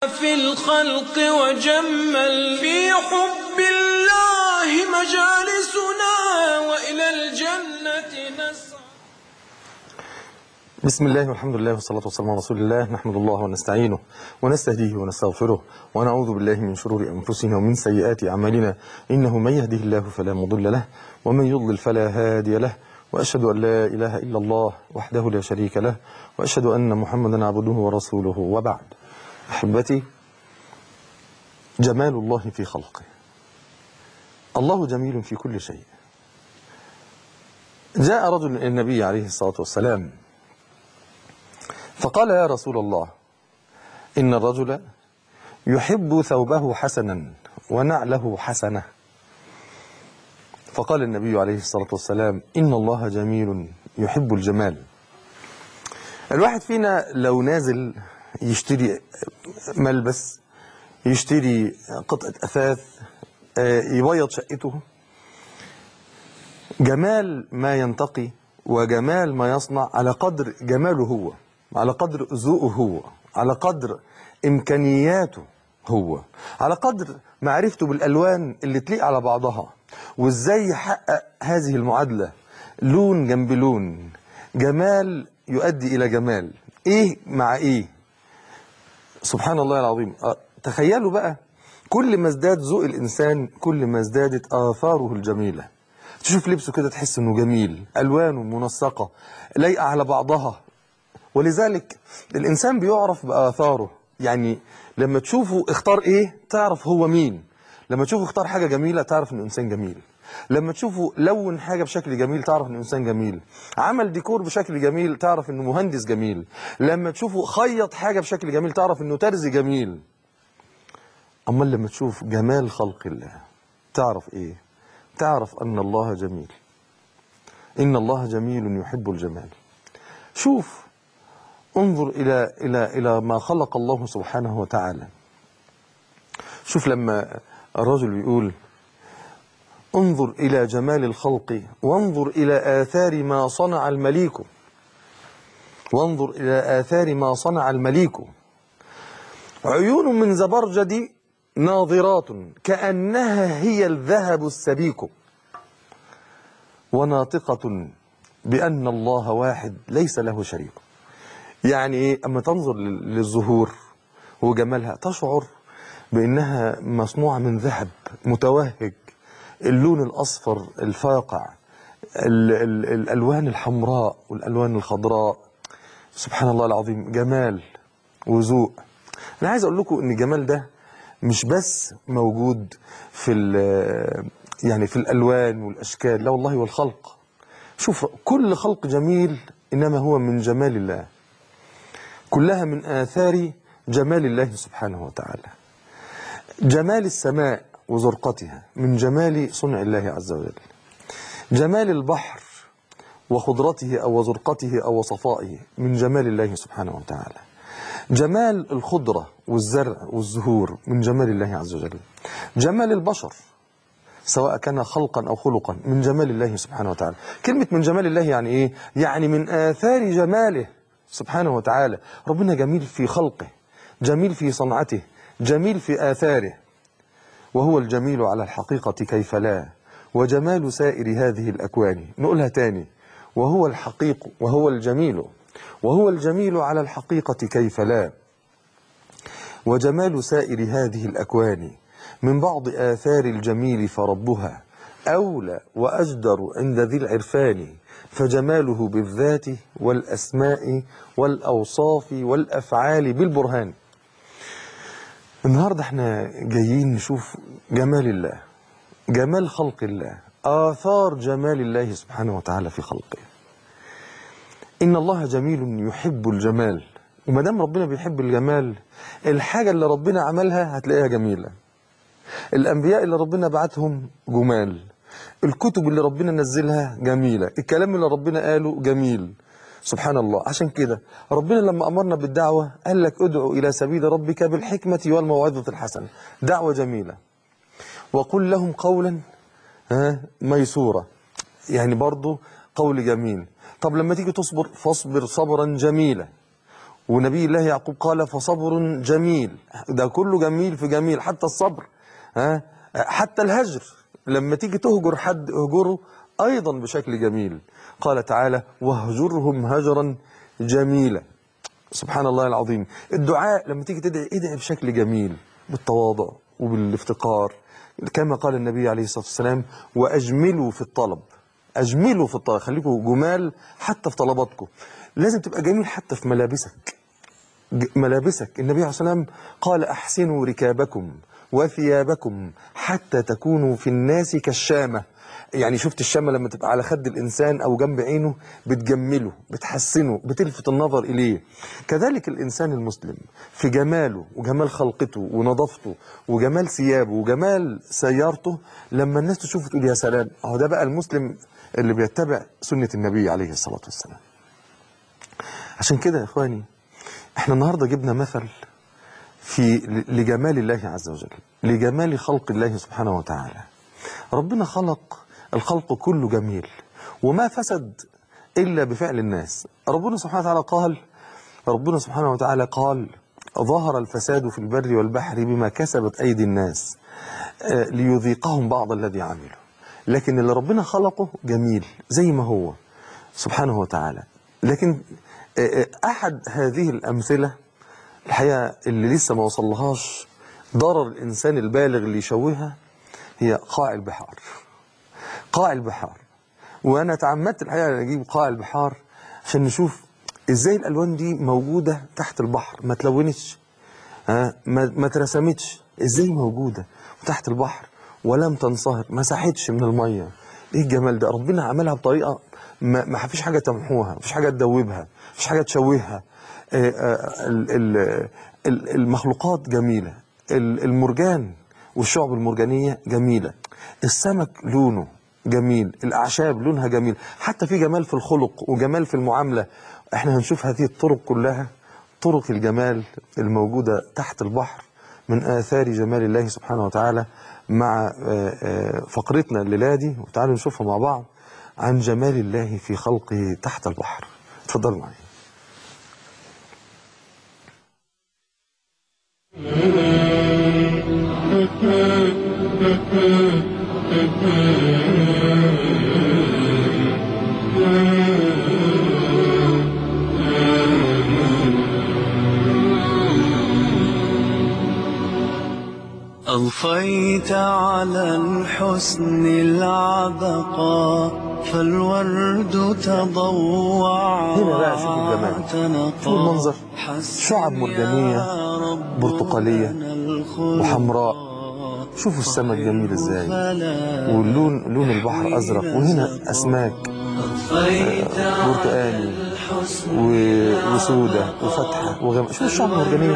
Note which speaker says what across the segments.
Speaker 1: في الخلق وجمل في حب الله مجالسنا وإلى الجنة نسعى
Speaker 2: بسم الله والحمد لله والصلاة والسلام على رسول الله نحمد الله ونستعينه ونستهديه ونستغفره ونعوذ بالله من شرور أنفسنا ومن سيئات أعمالنا إنه من يهده الله فلا مضل له ومن يضلل فلا هادي له وأشهد أن لا إله إلا الله وحده لا شريك له وأشهد أن محمدا عبده ورسوله وبعد أحبتي جمال الله في خلقه الله جميل في كل شيء جاء رجل إلى النبي عليه الصلاة والسلام فقال يا رسول الله إن الرجل يحب ثوبه حسنا ونعله حسنة فقال النبي عليه الصلاة والسلام إن الله جميل يحب الجمال الواحد فينا لو نازل يشتري ملبس يشتري قطعة أثاث آه، يبيض شقته جمال ما ينتقي وجمال ما يصنع على قدر جماله هو على قدر ذوقه هو على قدر إمكانياته هو على قدر معرفته بالألوان اللي تليق على بعضها وإزاي يحقق هذه المعادلة لون جنب لون جمال يؤدي إلى جمال إيه مع إيه سبحان الله العظيم آه، تخيلوا بقى كل ما ازداد ذوق الإنسان كل ما ازدادت آثاره الجميلة تشوف لبسه كده تحس انه جميل الوانه منسقه لايقه على بعضها ولذلك الانسان بيعرف باثاره يعني لما تشوفه اختار ايه تعرف هو مين لما تشوفه اختار حاجه جميله تعرف انه انسان جميل لما تشوفه لون حاجه بشكل جميل تعرف انه انسان جميل عمل ديكور بشكل جميل تعرف انه مهندس جميل لما تشوفه خيط حاجه بشكل جميل تعرف انه ترزي جميل اما لما تشوف جمال خلق الله تعرف ايه تعرف أن الله جميل إن الله جميل يحب الجمال شوف انظر إلى إلى إلى ما خلق الله سبحانه وتعالى شوف لما الرجل يقول انظر إلى جمال الخلق وانظر إلى آثار ما صنع المليك وانظر إلى آثار ما صنع المليك عيون من زبرجد ناظرات كأنها هي الذهب السبيك وناطقة بأن الله واحد ليس له شريك يعني إيه أما تنظر لل- للزهور وجمالها تشعر بأنها مصنوعة من ذهب متوهج اللون الأصفر الفاقع ال ال الألوان الحمراء والألوان الخضراء سبحان الله العظيم جمال وذوق أنا عايز أقول لكم إن الجمال ده مش بس موجود في ال- يعني في الألوان والأشكال لا والله والخلق شوف كل خلق جميل إنما هو من جمال الله كلها من آثار جمال الله سبحانه وتعالى جمال السماء وزرقتها من جمال صنع الله عز وجل جمال البحر وخضرته أو وزرقته أو وصفائه من جمال الله سبحانه وتعالى جمال الخضرة والزرع والزهور من جمال الله عز وجل جمال البشر سواء كان خلقا أو خلقا من جمال الله سبحانه وتعالى كلمة من جمال الله يعني إيه؟ يعني من آثار جماله سبحانه وتعالى ربنا جميل في خلقه جميل في صنعته جميل في آثاره وهو الجميل على الحقيقة كيف لا وجمال سائر هذه الأكوان نقولها تاني وهو الحقيق وهو الجميل وهو الجميل على الحقيقة كيف لا وجمال سائر هذه الأكوان من بعض آثار الجميل فربها أولى وأجدر عند ذي العرفان فجماله بالذات والأسماء والأوصاف والأفعال بالبرهان النهاردة احنا جايين نشوف جمال الله جمال خلق الله آثار جمال الله سبحانه وتعالى في خلقه إن الله جميل يحب الجمال وما دام ربنا بيحب الجمال الحاجة اللي ربنا عملها هتلاقيها جميلة الأنبياء اللي ربنا بعتهم جمال الكتب اللي ربنا نزلها جميلة الكلام اللي ربنا قاله جميل سبحان الله عشان كده ربنا لما أمرنا بالدعوة قال لك ادعو إلى سبيل ربك بالحكمة والموعظة الحسنة دعوة جميلة وقل لهم قولا ها ميسورة يعني برضو قول جميل طب لما تيجي تصبر فاصبر صبرا جميلا ونبي الله يعقوب قال فصبر جميل ده كله جميل في جميل حتى الصبر ها حتى الهجر لما تيجي تهجر حد اهجره ايضا بشكل جميل قال تعالى واهجرهم هجرا جميلا سبحان الله العظيم الدعاء لما تيجي تدعي ادعي بشكل جميل بالتواضع وبالافتقار كما قال النبي عليه الصلاة والسلام وأجملوا في الطلب أجملوا في الطلب خليكم جمال حتى في طلباتكم لازم تبقى جميل حتى في ملابسك ج- ملابسك النبي عليه الصلاة والسلام قال أحسنوا ركابكم وثيابكم حتى تكونوا في الناس كالشامة يعني شفت الشامة لما تبقى على خد الإنسان أو جنب عينه بتجمله بتحسنه بتلفت النظر إليه كذلك الإنسان المسلم في جماله وجمال خلقته ونظافته وجمال ثيابه وجمال سيارته لما الناس تشوفه تقول يا سلام أهو ده بقى المسلم اللي بيتبع سنة النبي عليه الصلاة والسلام عشان كده يا إخواني احنا النهاردة جبنا مثل في لجمال الله عز وجل لجمال خلق الله سبحانه وتعالى ربنا خلق الخلق كله جميل وما فسد إلا بفعل الناس ربنا سبحانه وتعالى قال ربنا سبحانه وتعالى قال ظهر الفساد في البر والبحر بما كسبت أيدي الناس آه، ليذيقهم بعض الذي عملوا لكن اللي ربنا خلقه جميل زي ما هو سبحانه وتعالى لكن آه، آه، أحد هذه الأمثلة الحقيقة اللي لسه ما وصلهاش ضرر الإنسان البالغ اللي يشوهها هي قاع البحار قاع البحار وأنا تعمدت الحقيقة أن أجيب قاع البحار عشان نشوف إزاي الألوان دي موجودة تحت البحر ما تلونتش ها ما, ما اترسمتش إزاي موجودة وتحت البحر ولم تنصهر ما ساحتش من المية إيه الجمال ده ربنا عملها بطريقة ما, ما فيش حاجة تمحوها مفيش حاجة تدوبها مفيش حاجة تشوهها آه، آه، ال- ال- ال- المخلوقات جميلة ال- المرجان والشعب المرجانية جميلة السمك لونه جميل الأعشاب لونها جميل حتى في جمال في الخلق وجمال في المعاملة احنا هنشوف هذه الطرق كلها طرق الجمال الموجودة تحت البحر من آثار جمال الله سبحانه وتعالى مع آه، آه، فقرتنا الليلة دي وتعالوا نشوفها مع بعض عن جمال الله في خلقه تحت البحر اتفضلوا معي
Speaker 1: أضفيت على الحسن العبقى فالورد تضوع
Speaker 2: هنا بقى شوفوا الجمال.
Speaker 1: واعتنقا.
Speaker 2: شوفوا المنظر.
Speaker 1: حسن
Speaker 2: شعب مرجانية،
Speaker 1: يا رب
Speaker 2: برتقالية،
Speaker 1: لنا الخلق.
Speaker 2: وحمراء. شوفوا السمك جميل ازاي
Speaker 1: فلا
Speaker 2: واللون لون البحر ازرق وهنا اسماك
Speaker 1: أضفيت
Speaker 2: برتقاني و- وسودة وفتحة وغامق شوفوا الشعب المرجانية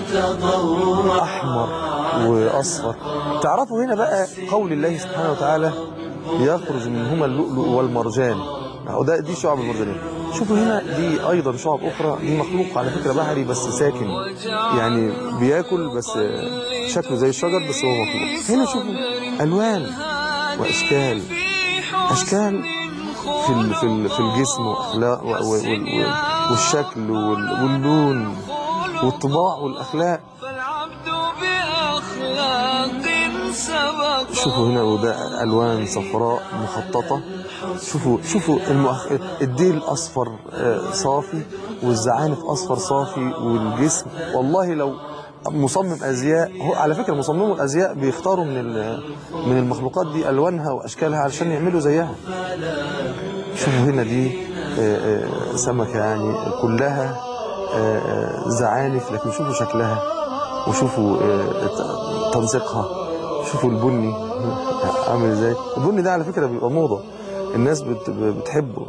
Speaker 2: أحمر وأصفر تعرفوا هنا بقى قول الله سبحانه وتعالى يخرج منهما اللؤلؤ والمرجان أهو ده دي شعب المرجانية شوفوا هنا دي أيضا شعب أخرى دي مخلوق على فكرة بحري بس ساكن يعني بياكل بس شكله زي الشجر بس هو مخلوق هنا شوفوا ألوان وأشكال أشكال في ال- في ال- في الجسم واخلاق و- و- وال- وال- والشكل وال- واللون والطباع والاخلاق
Speaker 1: فالعبد بأخلاق سبق
Speaker 2: شوفوا هنا وده الوان صفراء مخططه شوفوا شوفوا المؤخ... الديل اصفر آه، صافي والزعانف اصفر صافي والجسم والله لو مصمم ازياء هو على فكره مصممو الازياء بيختاروا من ال- من المخلوقات دي الوانها واشكالها علشان يعملوا زيها شوفوا هنا دي آه، آه، سمكة يعني كلها آه، آه، زعانف لكن شوفوا شكلها وشوفوا آه، ت- تنسيقها شوفوا البني عامل ازاي البني ده على فكرة بيبقى موضة الناس بت- بتحبه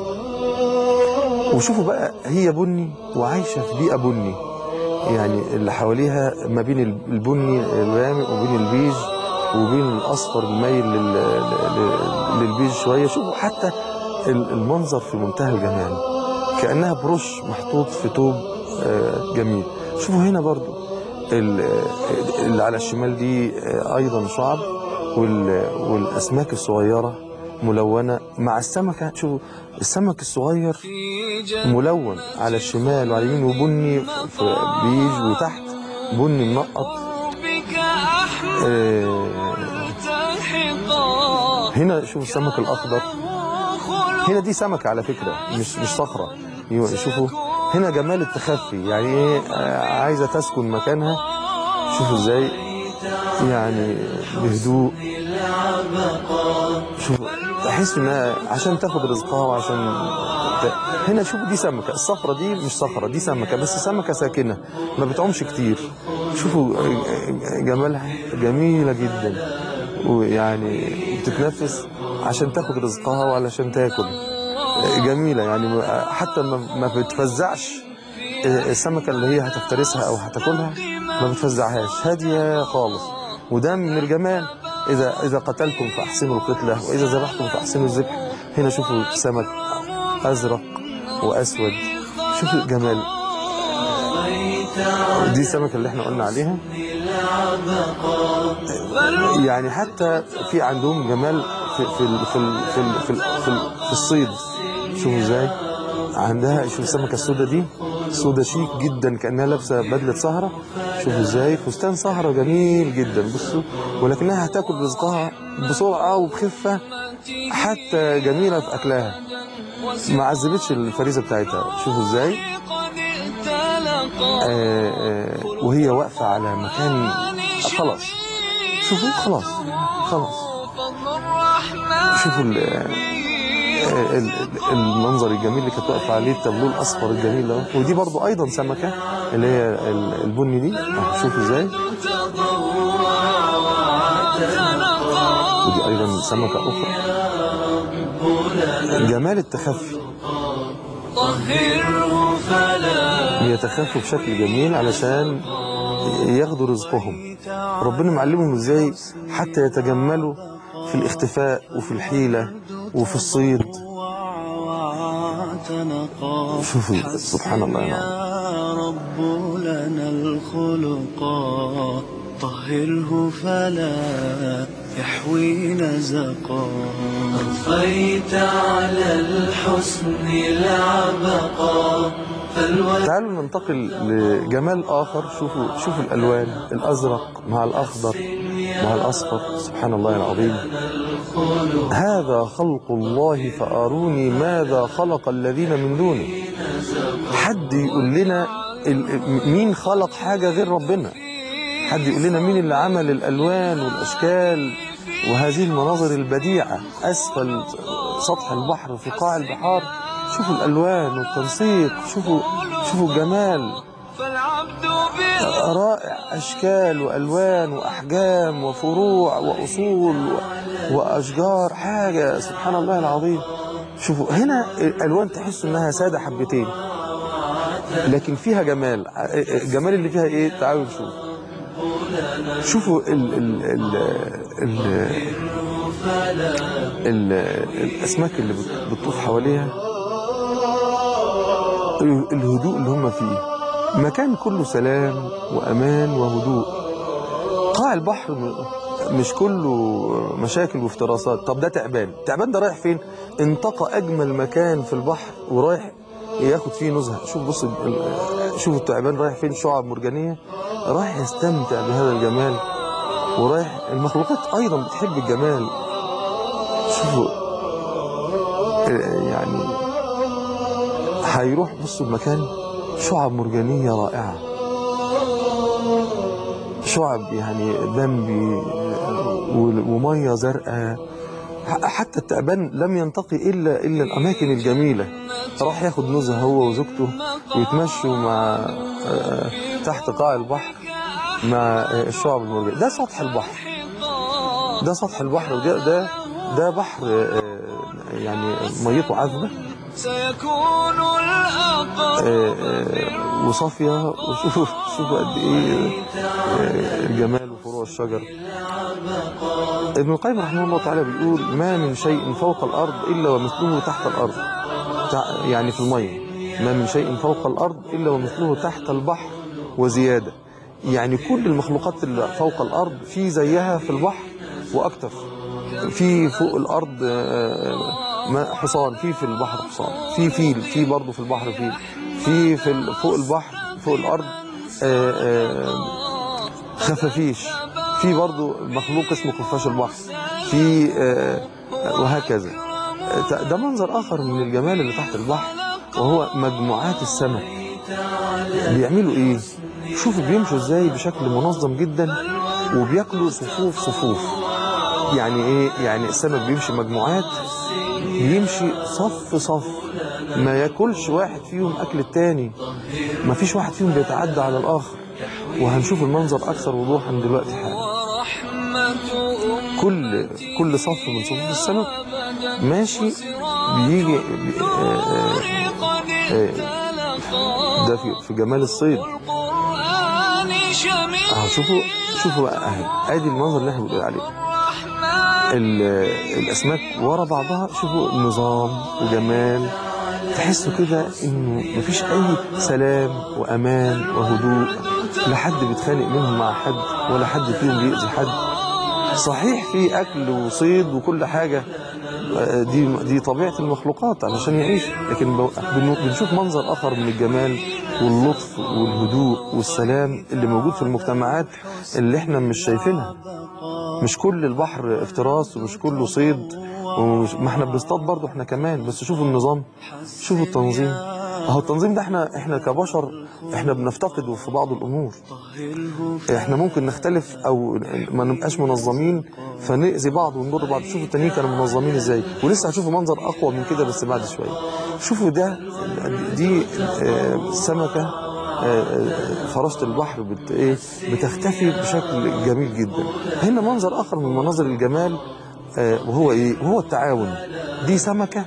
Speaker 2: وشوفوا بقى هي بني وعايشة في بيئة بني يعني اللي حواليها ما بين البني الغامق وبين البيج وبين الاصفر المايل لل- لل- للبيج شويه شوفوا حتى ال- المنظر في منتهى الجمال كانها بروش محطوط في توب آه، جميل شوفوا هنا برضو ال- آه، اللي على الشمال دي آه، ايضا شعب وال- والاسماك الصغيره ملونه مع السمكه شوفوا السمك الصغير
Speaker 1: في
Speaker 2: ملون على الشمال وعلى اليمين وبني في بيج وتحت بني منقط
Speaker 1: بك أحمد
Speaker 2: آه،
Speaker 1: تلحقا
Speaker 2: هنا شوف السمك الأخضر
Speaker 1: خلق
Speaker 2: هنا دي سمكة على فكرة مش مش صخرة يو- شوفوا هنا جمال التخفي يعني ايه آه، عايزة تسكن مكانها شوفوا ازاي يعني بهدوء شوفوا تحس انها عشان تاخد رزقها وعشان ت... هنا شوفوا دي سمكة الصخرة دي مش صخرة دي سمكة بس سمكة ساكنة ما بتعومش كتير شوفوا آه، جمالها جميلة جدا ويعني بتتنفس عشان تاخد رزقها وعلشان تاكل جميلة يعني ما- حتى ما ما بتفزعش السمكة اللي هي هتفترسها أو هتاكلها ما بتفزعهاش هادية خالص وده من الجمال إذا إذا قتلتم فأحسنوا القتلة وإذا ذبحتم فأحسنوا الذبح هنا شوفوا سمك أزرق وأسود شوفوا الجمال دي السمكة اللي احنا قلنا عليها يعني حتى في عندهم جمال في في ال- في ال- في ال- في, ال- في, ال- في الصيد شوفوا ازاي عندها شوف السمكه السوداء دي سوداء شيك جدا كانها لابسه بدله سهره شوفوا ازاي فستان سهره جميل جدا بصوا ولكنها هتاكل رزقها بسرعه وبخفه حتى جميله في اكلها ما عذبتش الفريسه بتاعتها شوفوا ازاي
Speaker 1: قد اتلقا
Speaker 2: آه، آه، وهي واقفه على مكان خلاص شوفوا خلاص خلاص
Speaker 1: فضل الرحمن
Speaker 2: شوفوا ال- ال- ال- المنظر الجميل اللي كانت واقفه عليه التابلو الاصفر الجميل ده ودي برضو ايضا سمكه اللي هي ال- البني دي أهو شوفوا ازاي ودي ايضا سمكه اخرى جمال التخفي
Speaker 1: طهره فلا
Speaker 2: بيتخفوا بشكل جميل علشان ياخدوا رزقهم ربنا معلمهم ازاي حتى يتجملوا في الاختفاء وفي الحيله وفي الصيد
Speaker 1: واعتنقا
Speaker 2: شوفوا سبحان الله يا نعم
Speaker 1: يا رب لنا الخلقا طهره فلا يحوي نزقا أضفيت على الحسن العبقا فالوجه
Speaker 2: تعالوا ننتقل لجمال آخر شوفوا شوفوا الألوان الأزرق مع الأخضر مع الأصفر سبحان الله العظيم هذا خلق الله فأروني ماذا خلق الذين من دونه حد يقول لنا ال- مين خلق حاجة غير ربنا حد يقول لنا مين اللي عمل الألوان والأشكال وهذه المناظر البديعة أسفل سطح البحر في قاع البحار شوفوا الألوان والتنسيق شوفوا شوفوا الجمال
Speaker 1: فالعبد به
Speaker 2: رائع أشكال وألوان وأحجام وفروع وأصول و- وأشجار حاجة سبحان الله العظيم شوفوا هنا الألوان تحس إنها سادة حبتين لكن فيها جمال الجمال اللي فيها إيه تعالوا نشوف شوفوا ال ال ال ال ال الأسماك اللي بت- بتطوف حواليها الهدوء اللي هم فيه مكان كله سلام وأمان وهدوء قاع البحر م- مش كله مشاكل وافتراسات طب ده تعبان تعبان ده رايح فين انتقى أجمل مكان في البحر ورايح ياخد فيه نزهة شوف بص ال- شوف التعبان رايح فين شعاب مرجانية رايح يستمتع بهذا الجمال ورايح المخلوقات أيضا بتحب الجمال شوفوا آه، يعني هيروح بصوا المكان شعب مرجانية رائعة شعب يعني بامبي و- ومية زرقاء ح- حتى التعبان لم ينتقي إلا إلا الأماكن الجميلة راح ياخد نزهة هو وزوجته ويتمشوا مع آه، تحت قاع البحر مع آه، الشعب المرجانية ده سطح البحر ده سطح البحر وده ده ده بحر آه، يعني ميته عذبة
Speaker 1: سيكون الأقرب
Speaker 2: آه، آه، وصافية وشوفوا شوفوا قد ايه آه، الجمال وفروع الشجر ابن القيم رحمه الله تعالى بيقول ما من شيء فوق الأرض إلا ومثله تحت الأرض تع- يعني في المية ما من شيء فوق الأرض إلا ومثله تحت البحر وزيادة يعني كل المخلوقات اللي فوق الأرض في زيها في البحر وأكتر في فوق الأرض آه، ما حصان في في البحر حصان في فيل في برضه في البحر فيل في في ال- فوق البحر فوق الارض آه، آه، خفافيش في برضه مخلوق اسمه خفاش البحر في آه، وهكذا آه، ده منظر اخر من الجمال اللي تحت البحر وهو مجموعات السمك بيعملوا ايه شوفوا بيمشوا ازاي بشكل منظم جدا وبياكلوا صفوف صفوف يعني ايه يعني السمك بيمشي مجموعات بيمشي صف صف ما ياكلش واحد فيهم اكل التاني ما فيش واحد فيهم بيتعدى على الاخر وهنشوف المنظر اكثر وضوحا دلوقتي حالا
Speaker 1: ورحمة أم
Speaker 2: كل كل صف من صفوف السمك ماشي بيجي بي- آه، آه،
Speaker 1: قد
Speaker 2: آه،
Speaker 1: تلقى
Speaker 2: ده في في جمال الصيد
Speaker 1: القرآن شمل
Speaker 2: اهو شوفوا شوفوا بقى اهي ادي المنظر اللي احنا بنقول عليه
Speaker 1: الرحمن
Speaker 2: ال- الاسماك ورا بعضها شوفوا نظام وجمال تحسوا كده انه مفيش اي سلام وامان وهدوء لا حد بيتخانق منهم مع حد ولا حد فيهم بيأذي حد صحيح في اكل وصيد وكل حاجه آه، دي دي طبيعه المخلوقات علشان يعيش لكن ب- بن- بنشوف منظر اخر من الجمال واللطف والهدوء والسلام اللي موجود في المجتمعات اللي احنا مش شايفينها مش كل البحر افتراس ومش كله صيد ومش ما احنا بنصطاد برضه احنا كمان بس شوفوا النظام شوفوا التنظيم اهو التنظيم ده احنا احنا كبشر احنا بنفتقده في بعض الامور احنا ممكن نختلف او ما نبقاش منظمين فنأذي بعض ونضر بعض شوفوا التانيين كانوا منظمين ازاي ولسه هتشوفوا منظر اقوى من كده بس بعد شويه شوفوا ده دي آه، سمكه آه، آه، فراشة البحر بت ايه بتختفي بشكل جميل جدا هنا منظر اخر من مناظر الجمال آه، وهو ايه وهو التعاون دي سمكه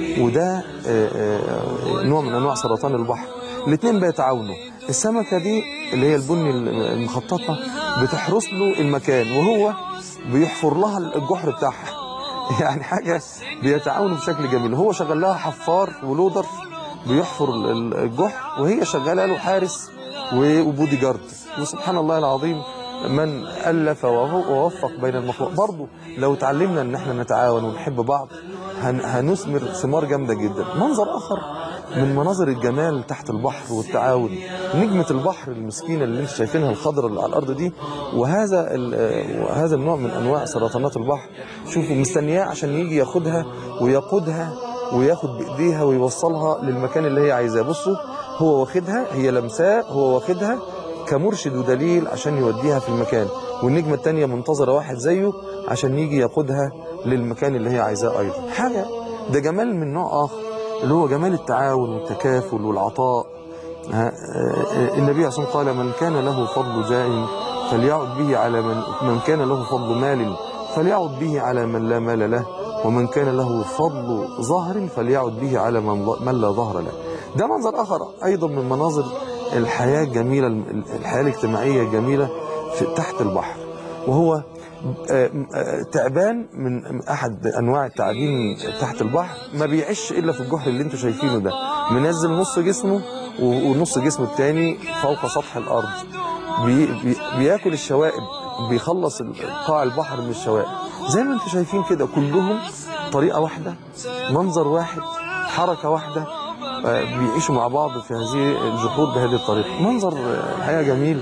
Speaker 2: وده آه، آه، نوع من انواع سرطان البحر الاثنين بيتعاونوا السمكه دي اللي هي البني المخططه بتحرس له المكان وهو بيحفر لها الجحر بتاعها يعني حاجه بيتعاونوا بشكل جميل هو شغال لها حفار ولودر بيحفر ال- ال- الجحر وهي شغاله له حارس و- وبودي جارد وسبحان الله العظيم من الف وهو- ووفق بين المخلوق برضه لو اتعلمنا ان احنا نتعاون ونحب بعض هن- هنثمر ثمار جامده جدا منظر اخر من مناظر الجمال تحت البحر والتعاون نجمة البحر المسكينة اللي انت شايفينها الخضراء اللي على الأرض دي وهذا ال- وهذا النوع من أنواع سرطانات البحر شوفوا مستنياه عشان يجي ياخدها ويقودها وياخد بإيديها ويوصلها للمكان اللي هي عايزاه بصوا هو واخدها هي لمساه هو واخدها كمرشد ودليل عشان يوديها في المكان والنجمة التانية منتظرة واحد زيه عشان يجي يقودها للمكان اللي هي عايزاه أيضا حاجة ده جمال من نوع آخر اللي هو جمال التعاون والتكافل والعطاء ها، آه، النبي عليه الصلاة والسلام قال من كان له فضل جاه فليعد به على من من كان له فضل مال فليعد به على من لا مال له ومن كان له فضل ظهر فليعد به على من من لا ظهر له ده منظر آخر أيضا من مناظر الحياة الجميلة الحياة الاجتماعية الجميلة في تحت البحر وهو آه، آه، تعبان من احد انواع التعابين تحت البحر ما بيعيش الا في الجحر اللي انتوا شايفينه ده منزل نص جسمه و- ونص جسمه التاني فوق سطح الارض بي بي بياكل الشوائب بيخلص ال- قاع البحر من الشوائب زي ما انتوا شايفين كده كلهم طريقه واحده منظر واحد حركه واحده آه، بيعيشوا مع بعض في هذه الجحور بهذه الطريقه منظر آه، الحقيقه جميل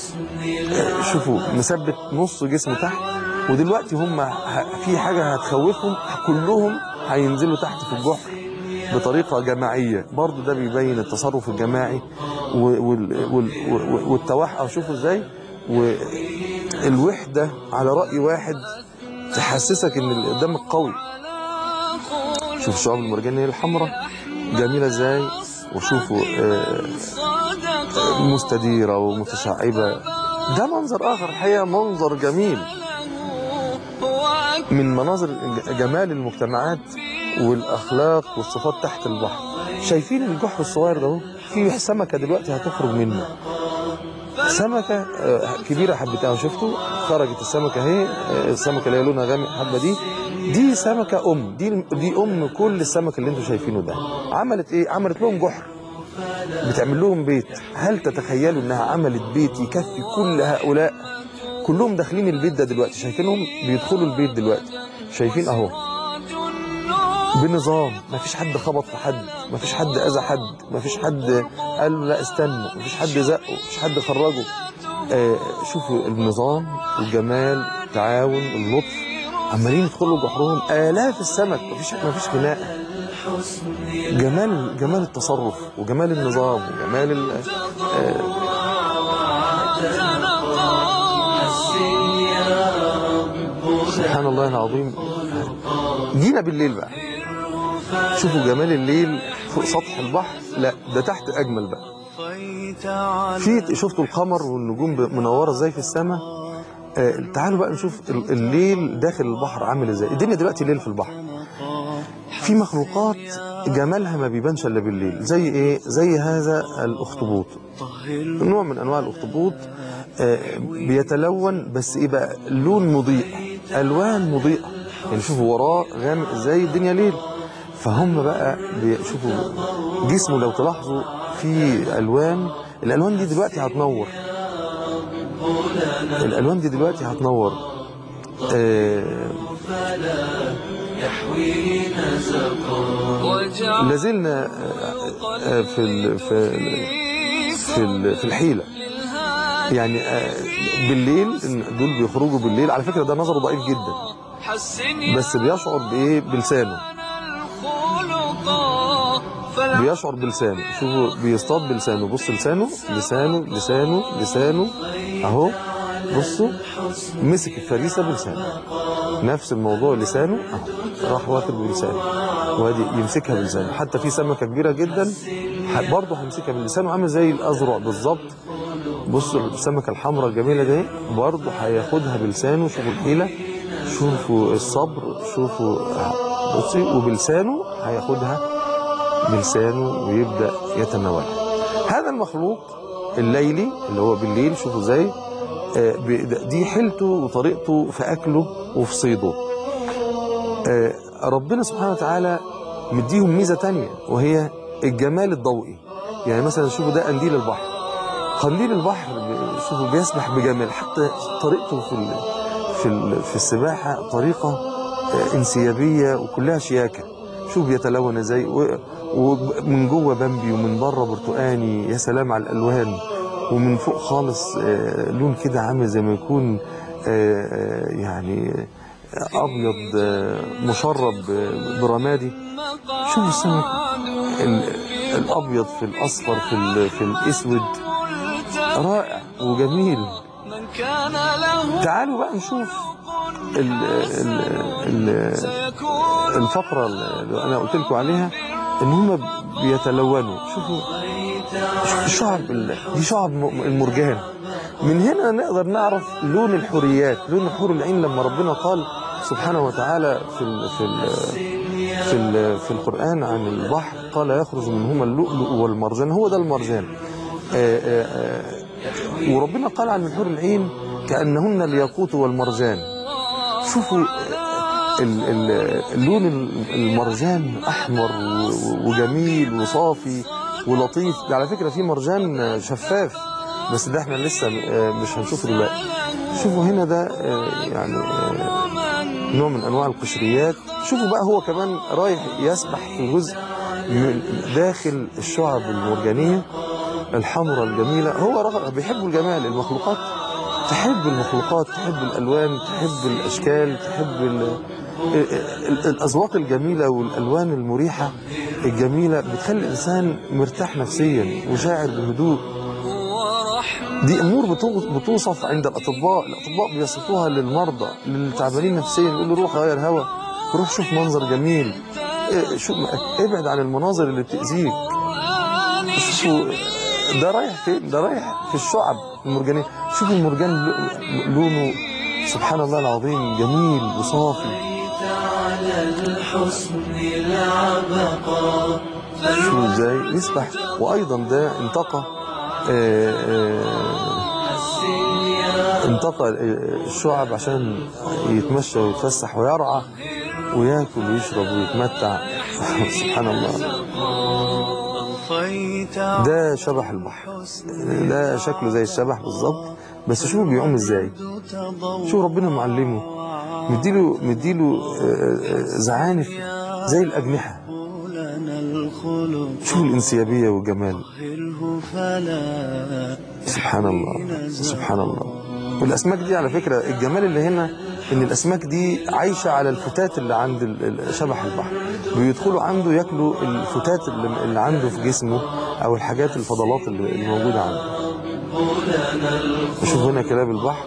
Speaker 2: شوفوا مثبت نص جسمه تحت ودلوقتي هم ه- في حاجة هتخوفهم كلهم هينزلوا تحت في الجحر بطريقة جماعية برضو ده بيبين التصرف الجماعي و- وال- وال- وال- والتوحد أو شوفوا ازاي والوحدة على رأي واحد تحسسك ان اللي قدامك قوي شوف الشعاب المرجانية الحمراء جميلة ازاي وشوفوا آه،
Speaker 1: صدق
Speaker 2: مستديرة ومتشعبة ده منظر آخر الحقيقة منظر جميل
Speaker 1: وأكبر
Speaker 2: من مناظر ج- جمال المجتمعات والأخلاق والصفات تحت البحر شايفين الجحر الصغير ده اهو؟ في سمكة دلوقتي هتخرج منه سمكة آه، كبيرة حبتها شفتوا خرجت السمكة اهي آه، السمكة اللي هي لونها غامق حبة دي دي سمكة أم دي دي أم كل السمك اللي انتوا شايفينه ده عملت ايه عملت لهم جحر بتعمل لهم بيت هل تتخيلوا انها عملت بيت يكفي كل هؤلاء كلهم داخلين البيت ده دلوقتي شايفينهم بيدخلوا البيت دلوقتي شايفين اهو بنظام ما فيش حد خبط في حد ما فيش حد اذى حد ما فيش حد قال له لا استنى ما فيش حد زقه ما فيش حد خرجه آه شوفوا النظام الجمال التعاون اللطف عمالين يدخلوا جحرهم آلاف السمك ما فيش ما فيش خناقه جمال جمال التصرف وجمال النظام وجمال ال- آه، سبحان الله العظيم جينا بالليل بقى شوفوا جمال الليل فوق سطح البحر لا ده تحت اجمل بقى
Speaker 1: طفيت على
Speaker 2: في شفتوا القمر والنجوم منوره ازاي في السماء آه تعالوا بقى نشوف ال- الليل داخل البحر عامل ازاي الدنيا دلوقتي ليل في البحر في مخلوقات جمالها ما بيبانش الا بالليل زي ايه زي هذا الاخطبوط
Speaker 1: طهر
Speaker 2: نوع من انواع الاخطبوط آه، بيتلون بس ايه بقى لون مضيء الوان مضيئه يعني شوفوا وراه غامق ازاي الدنيا ليل فهم بقى بيشوفوا جسمه لو تلاحظوا في الوان الالوان دي دلوقتي هتنور الالوان دي دلوقتي هتنور آه،
Speaker 1: وجعل
Speaker 2: لازلنا آه، آه، في ال- في ال- في ال- في الحيله يعني آه، بالليل دول بيخرجوا بالليل على فكره ده نظره ضعيف جدا
Speaker 1: حسن
Speaker 2: بس بيشعر بايه بلسانه
Speaker 1: الخلق فلا
Speaker 2: بيشعر بلسانه شوفوا بيصطاد بلسانه بص لسانه لسانه لسانه لسانه اهو بصوا مسك الفريسه بلسانه نفس الموضوع لسانه اهو راح واخد بلسانه وادي يمسكها بلسانه حتى في سمكه كبيره جدا ح- برضه هيمسكها بلسانه عامل زي الازرع بالظبط بصوا السمكه الحمراء الجميله دي برضه هياخدها بلسانه شوفوا الحيله شوفوا الصبر شوفوا بصي وبلسانه هياخدها بلسانه ويبدا يتناولها هذا المخلوق الليلي اللي هو بالليل شوفوا ازاي آه، ب- دي حيلته وطريقته في اكله وفي صيده آه، ربنا سبحانه وتعالى مديهم ميزه تانية وهي الجمال الضوئي يعني مثلا شوفوا ده قنديل البحر قنديل البحر ب- شوفوا بيسبح بجمال حتى طريقته في ال- في ال- في السباحه طريقه آه، انسيابيه وكلها شياكه شوف بيتلون ازاي و- ومن جوه بامبي ومن بره برتقاني يا سلام على الالوان ومن فوق خالص آه، لون كده عامل زي ما يكون آه، آه، يعني ابيض آه، مشرب آه، برمادي شوفوا السمك ال- الابيض في الاصفر في ال- في الاسود رائع وجميل
Speaker 1: من كان له
Speaker 2: تعالوا بقى نشوف ال ال ال
Speaker 1: سيكون
Speaker 2: الفقره اللي انا قلت لكم عليها ان هم بيتلونوا شوفوا شوفوا الشعب ال- دي شعب م- المرجان من هنا نقدر نعرف لون الحوريات لون الحور العين لما ربنا قال سبحانه وتعالى في ال في ال في ال في القرآن عن البحر قال يخرج منهما اللؤلؤ والمرجان هو ده المرجان آه، آه، آه، وربنا قال عن الحور العين كأنهن الياقوت والمرجان شوفوا ال- ال- اللون ال- المرجان احمر و- وجميل وصافي ولطيف ده على فكره في مرجان شفاف بس ده احنا لسه آه، مش هنشوفه دلوقتي شوفوا هنا ده آه، يعني آه، نوع من انواع القشريات شوفوا بقى هو كمان رايح يسبح في جزء من داخل الشعب المرجانيه الحمراء الجميله هو رغ- بيحبوا الجمال المخلوقات تحب المخلوقات تحب الالوان تحب الاشكال تحب ال... ال- الاذواق الجميله والالوان المريحه الجميله بتخلي الانسان مرتاح نفسيا وشاعر بهدوء
Speaker 1: ورحمة
Speaker 2: دي امور بتو- بتوصف عند الاطباء الاطباء بيصفوها للمرضى للتعبانين نفسيا يقول له روح غير هوا روح شوف منظر جميل إيه، شوف ابعد عن المناظر اللي بتاذيك شوفوا ده رايح فين ده رايح في الشعب المرجانيه شوفوا المرجان لو- لونه سبحان الله العظيم جميل وصافي شوفوا ازاي يسبح وايضا ده انتقى آه، آه، انتقى الشعب عشان يتمشى ويتفسح ويرعى وياكل ويشرب ويتمتع سبحان الله
Speaker 1: طفيت
Speaker 2: ده شبح البحر ده شكله زي الشبح بالظبط بس شوفوا بيعوم ازاي شوف ربنا معلمه مديله مديله آه، آه، زعانف زي الأجنحة
Speaker 3: لنا الخلق
Speaker 2: شوف الانسيابية والجمال
Speaker 3: طهره فلا
Speaker 2: سبحان الله سبحان الله والاسماك دي على فكره الجمال اللي هنا ان الاسماك دي عايشه على الفتات اللي عند ال- ال- شبح البحر بيدخلوا عنده ياكلوا الفتات اللي اللي عنده في جسمه او الحاجات الفضلات اللي اللي موجوده عنده شوف هنا كلاب البحر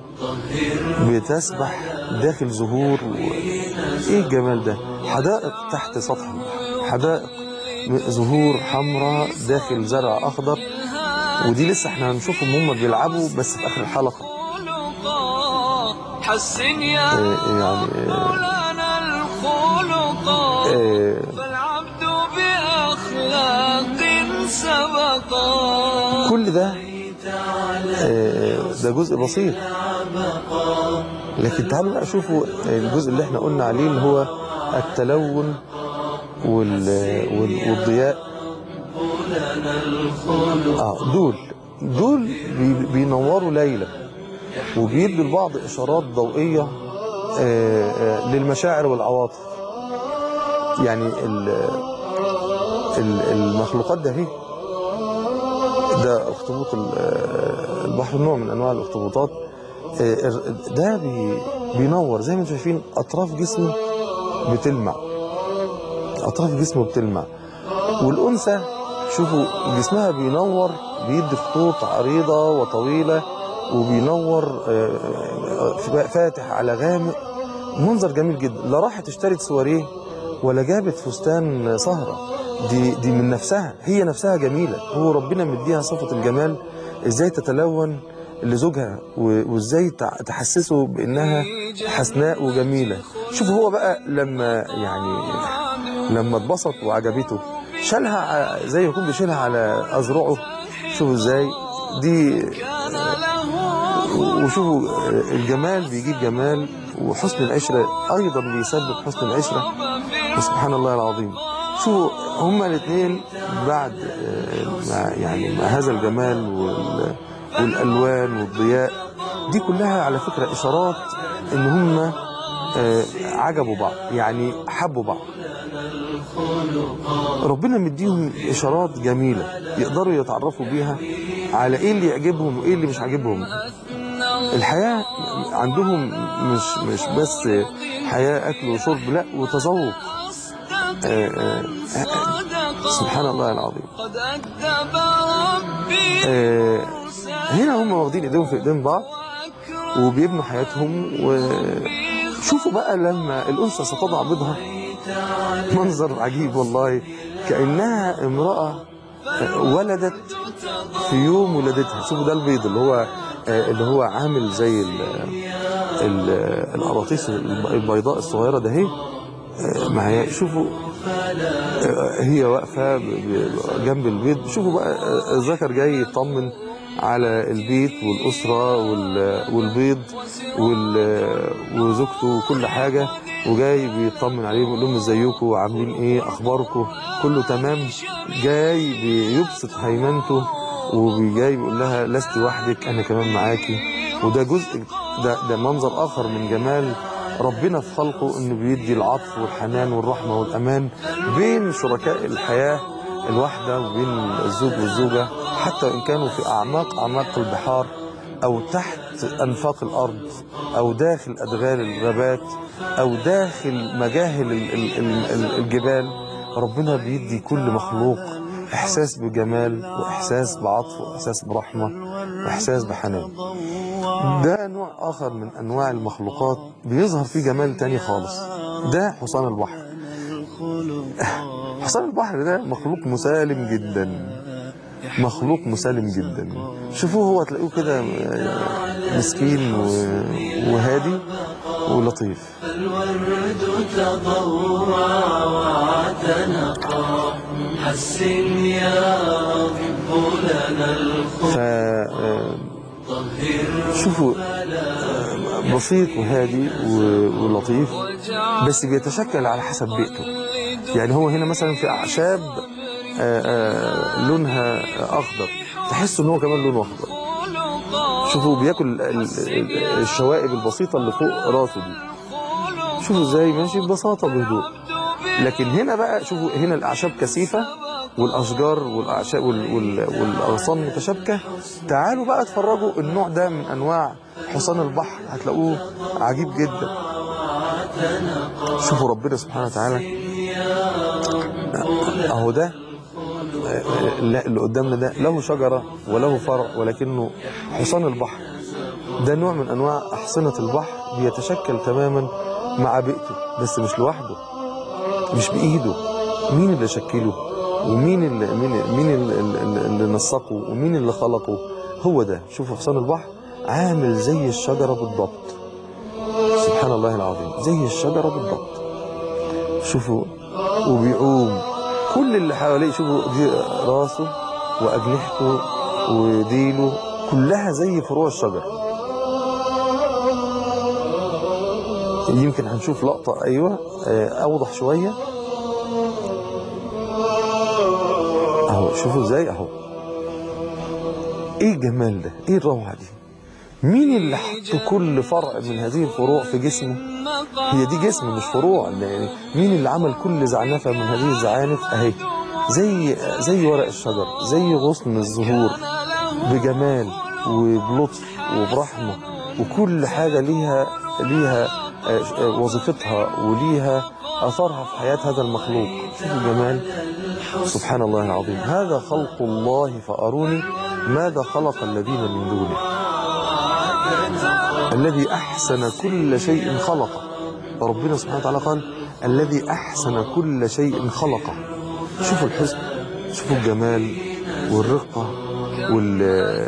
Speaker 2: بتسبح داخل زهور و... ايه الجمال ده حدائق تحت سطح البحر حدائق زهور حمراء داخل زرع اخضر ودي لسه احنا هنشوفهم هم بيلعبوا بس في اخر الحلقه
Speaker 1: خلقا حسن يا
Speaker 2: آه، يعني آه،
Speaker 1: مولانا الخلقا
Speaker 2: آه،
Speaker 1: فالعبد بأخلاق سبقا
Speaker 2: كل ده آه، ده جزء بسيط لكن تعالوا بقى شوفوا الجزء اللي احنا قلنا عليه اللي هو التلون وال... وال... والضياء اه دول دول بي... بينوروا ليلة وبيدوا لبعض اشارات ضوئية آه، آه، للمشاعر والعواطف يعني ال... ال- المخلوقات ده هي ده اخطبوط ال- آه، البحر نوع من انواع الاخطبوطات آه، الر- ده بي بينور زي ما انتم شايفين اطراف جسمه بتلمع اطراف جسمه بتلمع والانثى شوفوا جسمها بينور بيدي خطوط عريضه وطويله وبينور آه، آه، فاتح على غامق منظر جميل جدا لا راحت اشترت سواريه ولا جابت فستان سهره دي دي من نفسها هي نفسها جميله هو ربنا مديها صفه الجمال ازاي تتلون لزوجها و- وازاي تع- تحسسه بانها حسناء وجميله شوف هو بقى لما يعني لما اتبسط وعجبته شالها ع- زي ما يكون بيشيلها على اذرعه شوفوا ازاي دي
Speaker 1: كان له
Speaker 2: وشوفوا الجمال بيجيب جمال وحسن العشرة أيضا بيسبب حسن العشرة وسبحان الله العظيم شو هما الاثنين بعد آه، مع يعني مع هذا الجمال وال- والألوان والضياء دي كلها على فكرة إشارات إن هما آه، عجبوا بعض يعني حبوا بعض ربنا مديهم إشارات جميلة يقدروا يتعرفوا بيها على إيه اللي يعجبهم وإيه اللي مش عاجبهم الحياة عندهم مش مش بس حياة أكل وشرب لا وتذوق آه، آه، آه، سبحان الله العظيم
Speaker 1: قد أدب ربي
Speaker 2: آه، هنا هم واخدين ايديهم في ايدين بعض وبيبنوا حياتهم وشوفوا بقى لما الأنثى ستضع بيضها منظر عجيب والله كأنها امرأة آه، ولدت في يوم ولادتها شوفوا ده البيض اللي هو آه، اللي هو عامل زي ال ال القراطيس البيضاء الصغيرة ده هي آه، معايا شوفوا آه، هي واقفة ب- ب- جنب البيت شوفوا بقى آه، الذكر جاي يطمن على البيت والأسرة وال- والبيض وال- وزوجته وكل حاجة وجاي بيطمن عليهم يقول لهم ازيكم عاملين ايه اخباركم كله تمام جاي بيبسط هيمنته وجاي بيقول لها لست وحدك انا كمان معاكي وده جزء ده ده منظر اخر من جمال ربنا في خلقه انه بيدي العطف والحنان والرحمه والامان بين شركاء الحياه الواحده وبين الزوج والزوجه حتى وان كانوا في اعماق اعماق البحار او تحت انفاق الارض او داخل ادغال الغابات او داخل مجاهل ال- ال- ال- ال- الجبال ربنا بيدي كل مخلوق احساس بجمال واحساس بعطف واحساس برحمه واحساس بحنان ده نوع اخر من انواع المخلوقات بيظهر فيه جمال تاني خالص ده حصان البحر حصان البحر ده مخلوق مسالم جدا مخلوق مسالم جدا شوفوه هو تلاقوه كده آه، مسكين و- وهادي ولطيف
Speaker 3: الورد تضوع واعتنقا حسن يا رب لنا الخلق
Speaker 2: ف آه، شوفوا آه، بسيط وهادي و- ولطيف بس بيتشكل على حسب بيئته يعني هو هنا مثلا في اعشاب آه، آه، لونها اخضر تحس ان هو كمان لونه اخضر شوفوا بياكل ال- ال- الشوائب البسيطه اللي فوق راسه دي شوفوا ازاي ماشي ببساطه بهدوء لكن هنا بقى شوفوا هنا الأعشاب كثيفة والأشجار والأعشاب وال وال والأغصان متشابكة تعالوا بقى اتفرجوا النوع ده من أنواع حصان البحر هتلاقوه عجيب جدا شوفوا ربنا سبحانه وتعالى اهو ده لا اللي قدامنا ده له شجرة وله فرع ولكنه حصان البحر ده نوع من انواع احصنة البحر بيتشكل تماما مع بيئته بس مش لوحده مش بايده مين اللي شكله ومين اللي مين مين اللي, اللي, اللي نسقه ومين اللي خلقه هو ده شوفوا حصان البحر عامل زي الشجرة بالضبط سبحان الله العظيم زي الشجرة بالضبط شوفوا وبيعوم كل اللي حواليه شوفوا دي راسه وأجنحته وديله كلها زي فروع الشجر يمكن هنشوف لقطة أيوة آه، أوضح شوية أهو شوفوا إزاي أهو إيه الجمال ده إيه الروعة دي مين اللي حط كل فرع من هذه الفروع في جسمه هي دي جسم مش فروع يعني مين اللي عمل كل زعنفة من هذه الزعانف اهي زي زي ورق الشجر زي غصن الزهور بجمال وبلطف وبرحمة وكل حاجة ليها ليها آه، آه، وظيفتها وليها أثرها في حياة هذا المخلوق شوفوا الجمال سبحان الله العظيم هذا خلق الله فأروني ماذا خلق الذين من دونه الذي أحسن كل شيء خلقه فربنا سبحانه وتعالى قال الذي أحسن كل شيء خلقه شوفوا الحسن شوفوا الجمال والرقة وال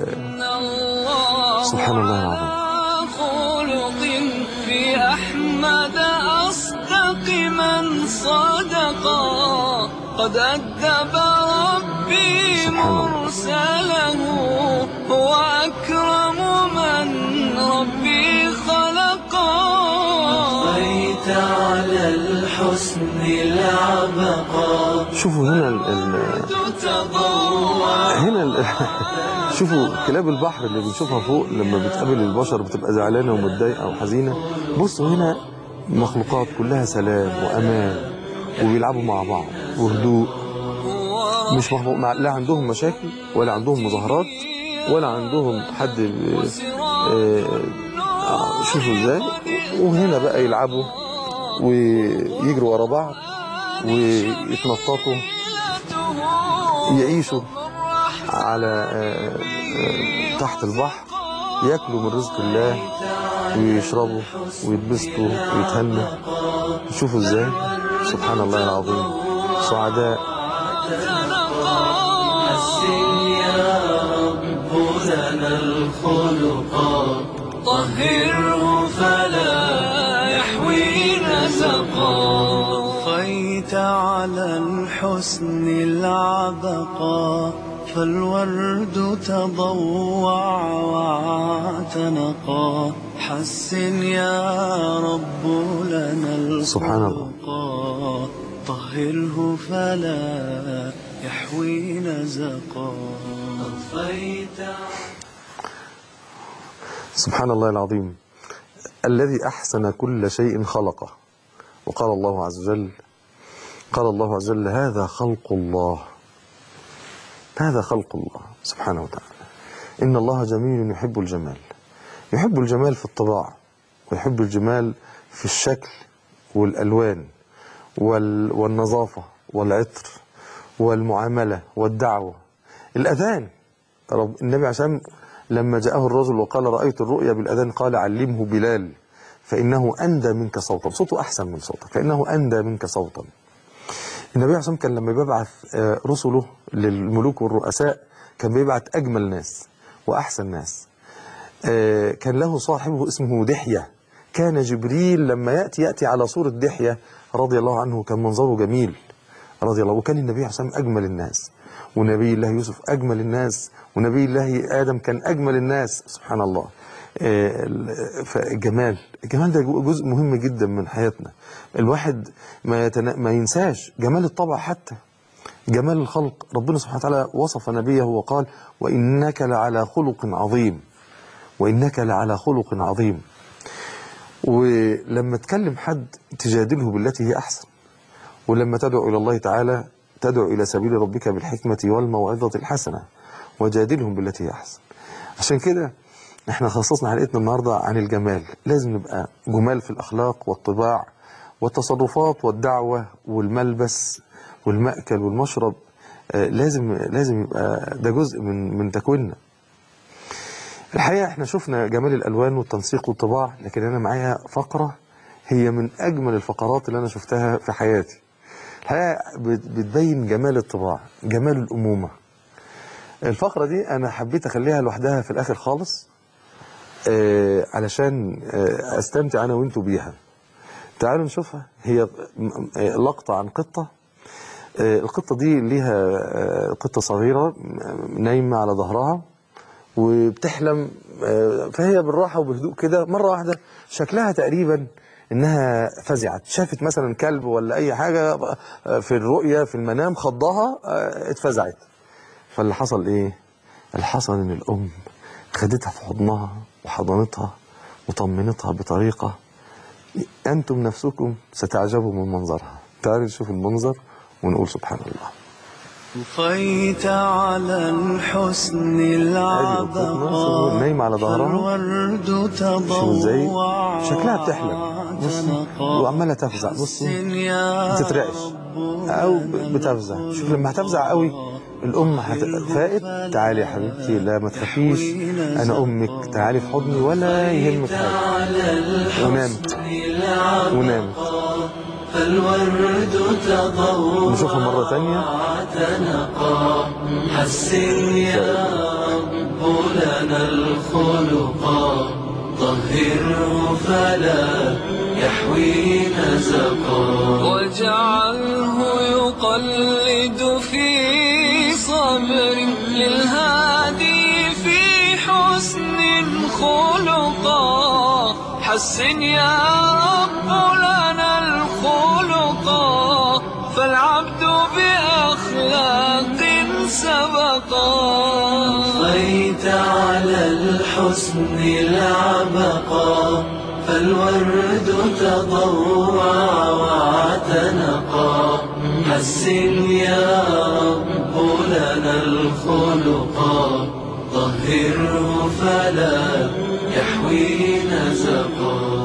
Speaker 2: سبحان الله العظيم
Speaker 1: خلق في أحمد أصدق من صدقا قد أدب ربي
Speaker 2: سبحان الله.
Speaker 1: مرسله هو أكرم من ربي خلقا
Speaker 3: بيت على الحسن العبقى
Speaker 2: شوفوا هنا ال... ال...
Speaker 1: تتضوع
Speaker 2: هنا ال... شوفوا كلاب البحر اللي بنشوفها فوق لما بتقابل البشر بتبقى زعلانة ومتضايقة وحزينة بصوا هنا مخلوقات كلها سلام وأمان وبيلعبوا مع بعض وهدوء مش مخلوق مع... لا عندهم مشاكل ولا عندهم مظاهرات ولا عندهم حد ب- آه، آه، شوفوا ازاي وهنا بقى يلعبوا ويجروا ورا بعض ويتنططوا يعيشوا على آه، آه، تحت البحر ياكلوا من رزق الله ويشربوا ويتبسطوا ويتهنوا شوفوا ازاي سبحان الله العظيم سعداء
Speaker 3: حسن يا رب لنا الخلقا
Speaker 1: طهره فلا يحوي نزقا
Speaker 3: طفيت على الحسن العبقى فالورد تضوع واعتنقا حسن يا رب لنا
Speaker 2: سبحان الله.
Speaker 3: الخلقا طهره فلا يحوي نزقا طفيت
Speaker 2: سبحان الله العظيم الذي أحسن كل شيء خلقه وقال الله عز وجل قال الله عز وجل هذا خلق الله هذا خلق الله سبحانه وتعالى إن الله جميل يحب الجمال يحب الجمال في الطباع ويحب الجمال في الشكل والألوان وال والنظافة والعطر والمعاملة والدعوة الأذان رب النبي عشان لما جاءه الرجل وقال رأيت الرؤيا بالأذان قال علمه بلال فإنه أندى منك صوتا صوته أحسن من صوتك فإنه أندى منك صوتا النبي عليه الصلاة والسلام كان لما بيبعث آه، رسله للملوك والرؤساء كان بيبعث أجمل ناس وأحسن ناس آه، كان له صاحبه اسمه دحية كان جبريل لما يأتي يأتي على صورة دحية رضي الله عنه كان منظره جميل رضي الله وكان النبي عليه الصلاة والسلام أجمل الناس ونبي الله يوسف أجمل الناس ونبي الله آدم كان أجمل الناس سبحان الله آه، ال- فالجمال الجمال ده جزء مهم جدا من حياتنا الواحد ما, يتنا... ما ينساش جمال الطبع حتى جمال الخلق ربنا سبحانه وتعالى وصف نبيه وقال وإنك لعلى خلق عظيم وإنك لعلى خلق عظيم ولما تكلم حد تجادله بالتي هي أحسن ولما تدعو إلى الله تعالى تدعو إلى سبيل ربك بالحكمة والموعظة الحسنة وجادلهم بالتي هي أحسن عشان كده احنا خصصنا حلقتنا النهاردة عن الجمال لازم نبقى جمال في الأخلاق والطباع والتصرفات والدعوة والملبس والمأكل والمشرب آه، لازم لازم يبقى ده جزء من من تكويننا الحقيقة احنا شفنا جمال الألوان والتنسيق والطباع لكن أنا معايا فقرة هي من أجمل الفقرات اللي أنا شفتها في حياتي الحقيقة بت- بتبين جمال الطباع جمال الأمومة الفقرة دي أنا حبيت أخليها لوحدها في الآخر خالص آه علشان آه أستمتع أنا وأنتوا بيها تعالوا نشوفها هي م- آه، لقطة عن قطة آه، القطة دي ليها آه، قطة صغيرة م- نايمة على ظهرها وبتحلم آه، فهي بالراحة وبهدوء كده مرة واحدة شكلها تقريبا انها فزعت شافت مثلا كلب ولا اي حاجة آه، في الرؤية في المنام خضها آه، اتفزعت فاللي حصل ايه اللي حصل ان الام خدتها في حضنها وحضنتها وطمنتها بطريقة انتم نفسكم ستعجبوا من منظرها تعالوا نشوف المنظر ونقول سبحان الله
Speaker 3: طفيت على الحسن العبقى
Speaker 2: نايمة على ظهرها
Speaker 3: فالورد
Speaker 2: شوف ازاي
Speaker 3: تضوع
Speaker 2: شكلها بتحلم بص وعمالة تفزع بص بتترعش او بتفزع شوف لما هتفزع قوي الام هت- فائت تعالي يا حبيبتي لا ما تخافيش انا امك تعالي في حضني ولا يهمك حاجه ونامت ونامت
Speaker 1: فالورد تضوع
Speaker 2: نشوفها مره تانية
Speaker 1: تنقى حسن يا رب لنا الخلقا طهره فلا يحوي نزقا واجعله يقلد في صبر للهادي في حسن خلقا حسن يا رب لنا الخلقا فالعبد بأخلاق سبقا طفيت على الحسن العبقا فالورد تضوع واعتنقا حسن يا رب لنا الخلقا طهره فلا يحوي نزقا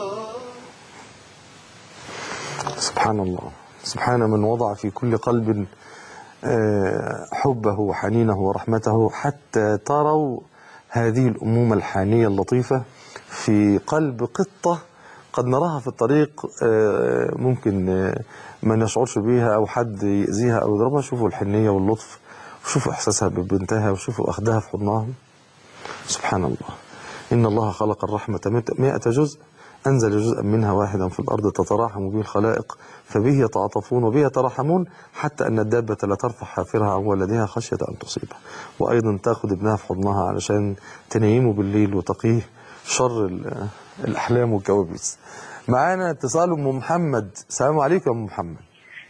Speaker 2: سبحان الله سبحان من وضع في كل قلب آه، حبه وحنينه ورحمته حتى تروا هذه الأمومة الحانية اللطيفة في قلب قطة قد نراها في الطريق آه، ممكن آه، ما نشعرش بيها أو حد يأذيها أو يضربها شوفوا الحنية واللطف وشوفوا إحساسها ببنتها وشوفوا أخدها في حضنها سبحان الله إن الله خلق الرحمة مئة- مئة جزء أنزل جزءا منها واحدا في الأرض تتراحم به الخلائق فبه يتعاطفون وبه يتراحمون حتى أن الدابة لا ترفع حافرها عن ولدها خشية أن تصيبه وأيضا تاخد ابنها في حضنها علشان تنيمه بالليل وتقيه شر ال- الأحلام والكوابيس معانا اتصال أم محمد السلام عليكم يا أم محمد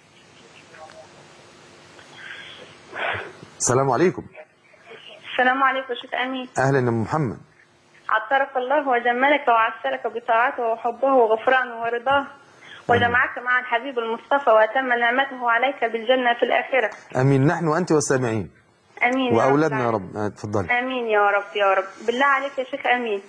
Speaker 2: السلام عليكم
Speaker 4: السلام عليكم شيخ أمين
Speaker 2: أهلا يا أم محمد
Speaker 4: عطرك الله وجملك وعسلك بطاعته وحبه وغفرانه ورضاه وجمعك مع الحبيب المصطفى وأتم نعمته عليك بالجنة في الآخرة
Speaker 2: أمين نحن وأنت والسامعين
Speaker 4: أمين يا
Speaker 2: وأولادنا يا
Speaker 4: العالمين.
Speaker 2: رب آه، اتفضلي
Speaker 4: آمين يا رب يا رب بالله عليك يا شيخ أمين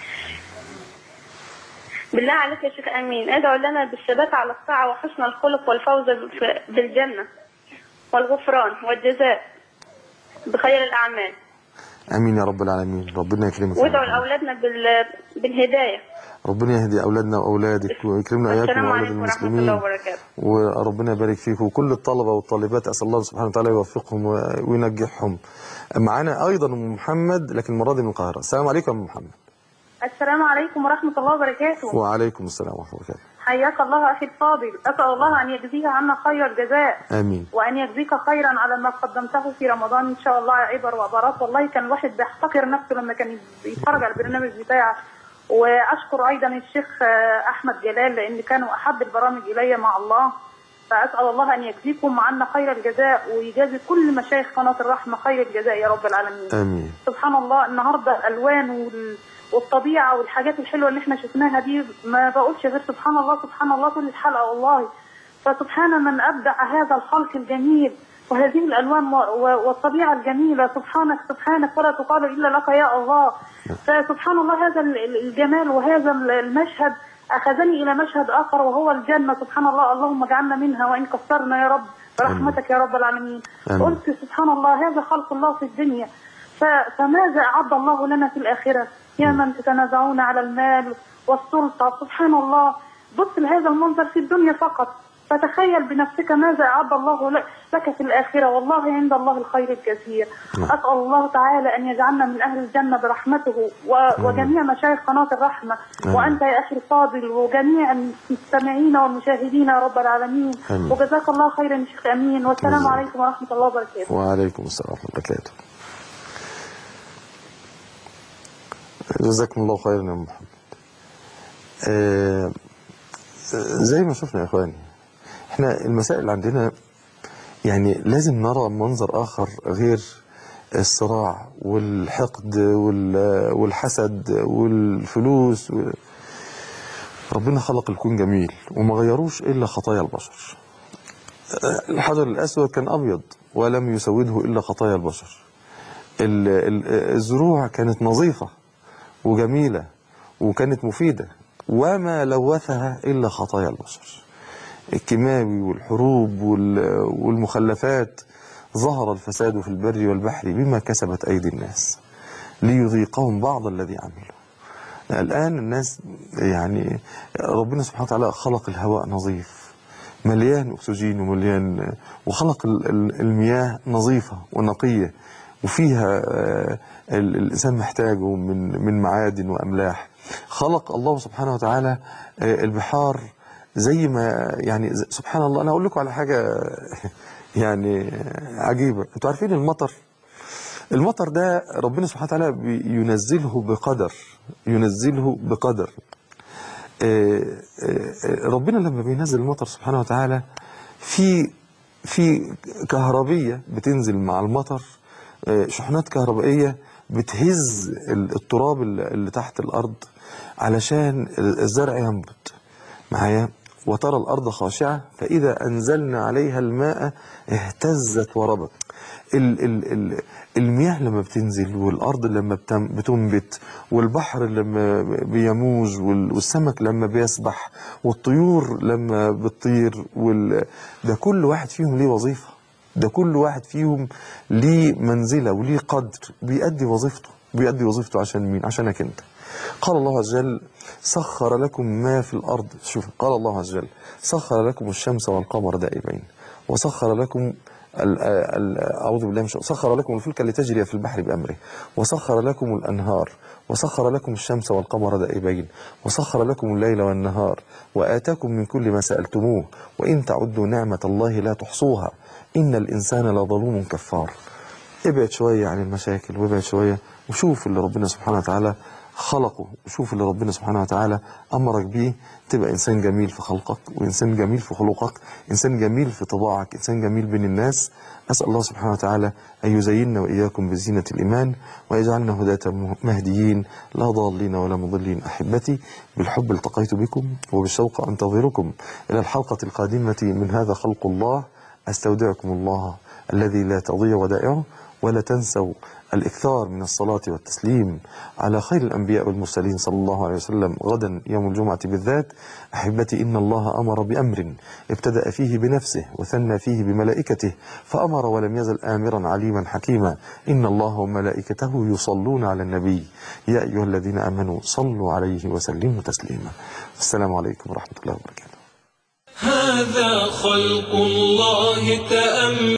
Speaker 4: بالله عليك يا شيخ أمين ادعو لنا بالثبات على الطاعة وحسن الخلق والفوز ب- بالجنة والغفران والجزاء بخير الأعمال
Speaker 2: امين يا رب العالمين ربنا يكرمك يا
Speaker 4: وادعوا
Speaker 2: رب.
Speaker 4: لأولادنا بال... بالهداية
Speaker 2: ربنا يهدي اولادنا واولادك ويكرمنا اياكم
Speaker 4: السلام
Speaker 2: واولاد
Speaker 4: عليكم ورحمة
Speaker 2: المسلمين
Speaker 4: الله وبركاته
Speaker 2: وربنا يبارك فيكم وكل الطلبه والطالبات اسال الله سبحانه وتعالى يوفقهم و- وينجحهم معانا ايضا ام محمد لكن المره دي من القاهره السلام عليكم يا ام محمد
Speaker 4: السلام عليكم ورحمة الله وبركاته
Speaker 2: وعليكم السلام ورحمه الله وبركاته
Speaker 4: حياك الله أخي الفاضل أسأل الله أن يجزيك عنا خير الجزاء
Speaker 2: امين
Speaker 4: وأن يجزيك خيرا على ما قدمته في رمضان إن شاء الله عبر وعبرات والله كان الواحد بيحتقر نفسه لما كان يتفرج على البرنامج بتاعه وأشكر أيضا الشيخ آه، أحمد جلال لأن كانوا أحب البرامج إلي مع الله فأسأل الله أن يجزيكم عنا خير الجزاء ويجازي كل مشايخ قناة الرحمة خير الجزاء يا رب العالمين
Speaker 2: امين
Speaker 4: سبحان الله النهارده الالوان وال... والطبيعه والحاجات الحلوه اللي احنا شفناها دي ما بقولش غير سبحان الله سبحان الله طول الحلقه والله فسبحان من أبدع هذا الخلق الجميل وهذه الألوان و- و- والطبيعة الجميلة سبحانك سبحانك ولا تقال إلا لك يا الله فسبحان الله هذا ال- ال- الجمال وهذا ال- المشهد أخذني إلى مشهد آخر وهو الجنة سبحان الله اللهم اجعلنا منها وإن قصرنا يا رب برحمتك يا رب العالمين
Speaker 2: آمين.
Speaker 4: قلت سبحان الله هذا خلق الله في الدنيا ف- فماذا أعد الله لنا في الآخرة يا من تتنازعون على المال والسلطة سبحان الله بص لهذا المنظر في الدنيا فقط فتخيل بنفسك ماذا أعد الله ل- لك في الآخرة والله عند الله الخير الكثير
Speaker 2: نعم.
Speaker 4: أسأل الله تعالى أن يجعلنا من أهل الجنة برحمته و- وجميع مشايخ قناة الرحمة
Speaker 2: آمين.
Speaker 4: وأنت يا أخي الفاضل وجميع المستمعين والمشاهدين يا رب العالمين
Speaker 2: آمين.
Speaker 4: وجزاك الله خيرا يا شيخ أمين والسلام
Speaker 2: آمين.
Speaker 4: عليكم ورحمة الله وبركاته
Speaker 2: وعليكم السلام ورحمة الله وبركاته جزاكم الله خيرا يا أم محمد آه، زي ما شفنا يا اخواني احنا المسائل اللي عندنا يعني لازم نرى منظر اخر غير الصراع والحقد وال- والحسد والفلوس و- ربنا خلق الكون جميل وما غيروش الا خطايا البشر الحجر الأسود كان أبيض ولم يسوده إلا خطايا البشر ال- ال- الزروع كانت نظيفة وجميلة وكانت مفيدة وما لوثها إلا خطايا البشر الكيماوي والحروب وال- والمخلفات ظهر الفساد في البر والبحر بما كسبت أيدي الناس ليذيقهم بعض الذي عملوا الآن الناس يعني ربنا سبحانه وتعالى خلق الهواء نظيف مليان أكسجين ومليان وخلق ال- ال- المياه نظيفة ونقية وفيها آه، ال- الإنسان محتاجه من من معادن وأملاح خلق الله سبحانه وتعالى آه، البحار زي ما يعني ز- سبحان الله أنا أقول لكم على حاجة يعني عجيبة أنتوا عارفين المطر المطر ده ربنا سبحانه وتعالى ينزله بقدر ينزله بقدر آه، آه، ربنا لما بينزل المطر سبحانه وتعالى في في كهربية بتنزل مع المطر آه، شحنات كهربائية بتهز ال- التراب اللي اللي تحت الأرض علشان الزرع ينبت معايا وترى الأرض خاشعة فإذا أنزلنا عليها الماء اهتزت وربت ال ال ال المياه لما بتنزل والأرض لما بتم- بتنبت والبحر لما بيموج وال- والسمك لما بيسبح والطيور لما بتطير وال ده كل واحد فيهم ليه وظيفة ده كل واحد فيهم ليه منزلة وليه قدر بيأدي وظيفته بيأدي وظيفته عشان مين عشانك انت قال الله عز وجل سخر لكم ما في الأرض شوف قال الله عز وجل سخر لكم الشمس والقمر دائبين وسخر لكم ال- ال- أعوذ بالله من الشيطان سخر لكم الفلك لتجري في البحر بأمره وسخر لكم الأنهار وسخر لكم الشمس والقمر دائبين وسخر لكم الليل والنهار وآتاكم من كل ما سألتموه وإن تعدوا نعمة الله لا تحصوها إن الإنسان لظلوم كفار ابعد شوية عن المشاكل وابعد شوية وشوف اللي ربنا سبحانه وتعالى خلقه وشوف اللي ربنا سبحانه وتعالى أمرك بيه تبقى إنسان جميل في خلقك وإنسان جميل في خلقك إنسان جميل في طباعك إنسان جميل بين الناس أسأل الله سبحانه وتعالى أن يزيننا وإياكم بزينة الإيمان ويجعلنا هداة مهديين لا ضالين ولا مضلين أحبتي بالحب التقيت بكم وبالشوق أنتظركم إلى الحلقة القادمة من هذا خلق الله أستودعكم الله الذي لا تضيع ودائعه ولا تنسوا الإكثار من الصلاة والتسليم على خير الأنبياء والمرسلين صلى الله عليه وسلم غدا يوم الجمعة بالذات أحبتي إن الله أمر بأمر ابتدأ فيه بنفسه وثنى فيه بملائكته فأمر ولم يزل آمرا عليما حكيما إن الله وملائكته يصلون على النبي يا أيها الذين آمنوا صلوا عليه وسلموا تسليما السلام عليكم ورحمة الله وبركاته
Speaker 1: هذا خلق الله تأمل